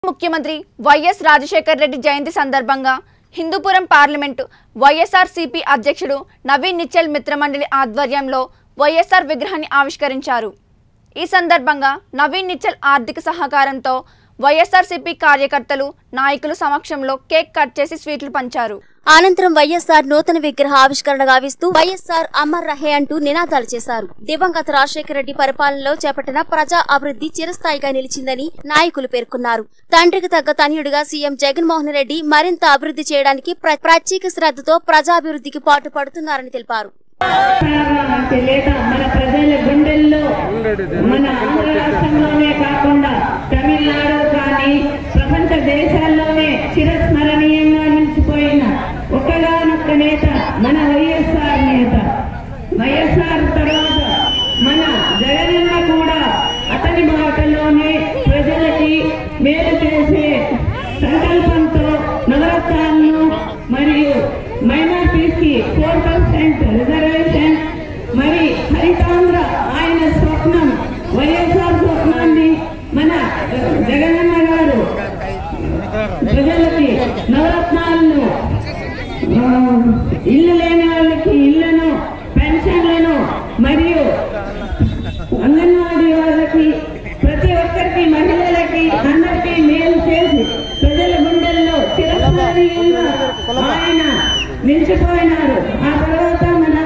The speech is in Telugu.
ముఖ్యమంత్రి వైఎస్ రాజశేఖర్ రెడ్డి జయంతి సందర్భంగా హిందూపురం పార్లమెంటు వైఎస్ఆర్ సిపి అధ్యక్షుడు నవీన్ నిచ్చల్ మిత్రమండలి ఆధ్వర్యంలో వైఎస్ఆర్ విగ్రహాన్ని ఆవిష్కరించారు ఈ సందర్భంగా నవీన్ నిచ్చల్ ఆర్థిక సహకారంతో వైఎస్ఆర్సీపీ కార్యకర్తలు నాయకుల సమక్షంలో కేక్ కట్ చేసి స్వీట్లు పంచారు అనంతరం వైఎస్ఆర్ నూతన విగ్రహ ఆవిష్కరణ గావిస్తూ వైఎస్ఆర్ అమర్ రహే అంటూ నినాదాలు చేశారు దివంగత రాజశేఖర రెడ్డి పరిపాలనలో చేపట్టిన ప్రజా అభివృద్ధి చిరస్థాయిగా నిలిచిందని నాయకులు పేర్కొన్నారు తండ్రికి తగ్గ తనయుడిగా సీఎం జగన్మోహన్ రెడ్డి మరింత అభివృద్ధి చేయడానికి ప్ర- ప్రత్యేక శ్రద్ధతో ప్రజాభివృద్ధికి పాటుపడుతున్నారని తెలిపారు అంటే లేదా మన ప్రజల గుండెల్లో మన ఆంధ్ర రాష్ట్రంలోనే కాకుండా తమిళనాడు కానీ ప్రపంచ దేశాల్లోనే చిరస్మరణీయంగా నిలిచిపోయిన ఒక్కగానొక్క నేత మన వైఎస్ఆర్ నేత వైఎస్ఆర్ తర్వాత మన జగనన్న కూడా అతని బాటలోనే ప్రజలకి మేలు చేసే సంకల్పంతో నవరత్నాలను మరియు మైనార్టీస్ కి ఫోర్ పర్సెంట్ రిజర్వేషన్ మరి హరితాంధ్ర ఆయన స్వప్నం వైఎస్ఆర్ స్వప్నాన్ని మన జగనన్న గారు ప్రజలకి నవరత్నాలను ఆ, ఇల్లు లేని వాళ్ళకి ఇళ్లను పెన్షన్లను మరియు అంగన్వాడీ వాళ్ళకి ప్రతి ఒక్కరికి మహిళలకి అందరికీ మేలు చేసి ప్రజల గుండెల్లో చిరస్మరణీయంగా ఆయన నిలిచిపోయినారు ఆ తర్వాత మన